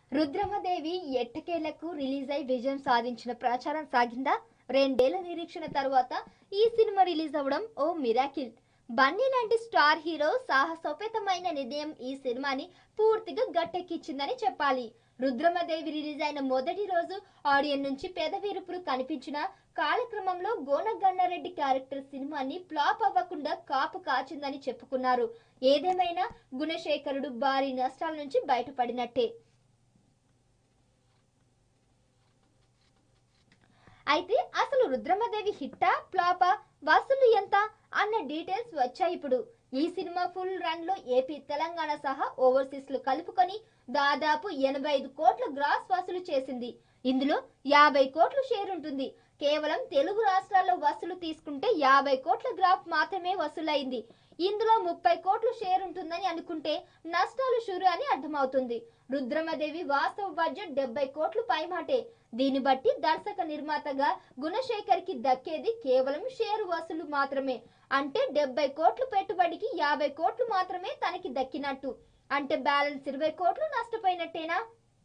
రుద్రమదేవి ఎట్టకేలకు రిలీజ్ అయి విజయం సాధించిన ప్రచారం సాగిందా రెండేళ్ల నిరీక్షణ తర్వాత ఈ సినిమా రిలీజ్ అవ్వడం ఓ మిరాకిల్ బన్నీ లాంటి స్టార్ హీరో సాహసోపేతమైన నిర్ణయం ఈ సినిమాని పూర్తిగా గట్టెక్కించిందని చెప్పాలి రుద్రమదేవి రిలీజ్ అయిన మొదటి రోజు ఆడియన్ నుంచి పెదవిరుపులు కనిపించిన కాలక్రమంలో గోనగన్నారెడ్డి క్యారెక్టర్ సినిమాని ఫ్లాప్ అవ్వకుండా కాపు కాచిందని చెప్పుకున్నారు ఏదేమైనా గుణశేఖరుడు భారీ నష్టాల నుంచి బయటపడినట్టే అయితే అసలు రుద్రమదేవి హిట్టా ఫ్లాపా వసూలు ఎంత అన్న డీటెయిల్స్ వచ్చాయి ఇప్పుడు ఈ సినిమా ఫుల్ రన్ లో ఏపీ తెలంగాణ సహా ఓవర్సీస్ లు కలుపుకొని దాదాపు ఎనభై ఐదు కోట్ల గ్రాస్ వసూలు చేసింది ఇందులో యాభై కోట్ల షేర్ ఉంటుంది కేవలం తెలుగు రాష్ట్రాల్లో వసూలు తీసుకుంటే యాభై కోట్ల గ్రాఫ్ మాత్రమే వసూలైంది ఇందులో ముప్పై కోట్ల షేర్ ఉంటుందని అనుకుంటే నష్టాలు షురు అని అర్థమవుతుంది రుద్రమదేవి వాస్తవ బడ్జెట్ డెబ్బై కోట్లు పైమాటే దీన్ని బట్టి దర్శక నిర్మాతగా గుణశేఖర్ కి దక్కేది కేవలం షేరు వసూలు మాత్రమే అంటే డెబ్బై కోట్లు పెట్టుబడికి యాభై కోట్లు మాత్రమే తనకి దక్కినట్టు అంటే బ్యాలెన్స్ ఇరవై కోట్లు నష్టపోయినట్టేనా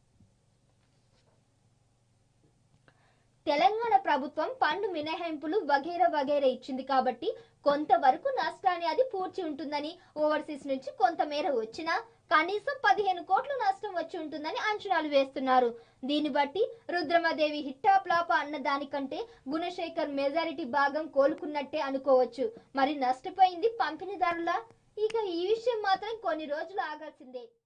తెలంగాణ ప్రభుత్వం పన్ను మినహాయింపులు వగైరా వగైరా ఇచ్చింది కాబట్టి కొంతవరకు నష్టాన్ని అది పూడ్చి ఉంటుందని ఓవర్సీస్ నుంచి కొంతమేర వచ్చినా కనీసం పదిహేను కోట్ల నష్టం వచ్చి ఉంటుందని అంచనాలు వేస్తున్నారు దీన్ని బట్టి రుద్రమదేవి హిట్టా ప్లాపా అన్న దానికంటే గుణశేఖర్ మెజారిటీ భాగం కోలుకున్నట్టే అనుకోవచ్చు మరి నష్టపోయింది పంపిణీదారులా ఇక ఈ విషయం మాత్రం కొన్ని రోజులు ఆగాల్సిందే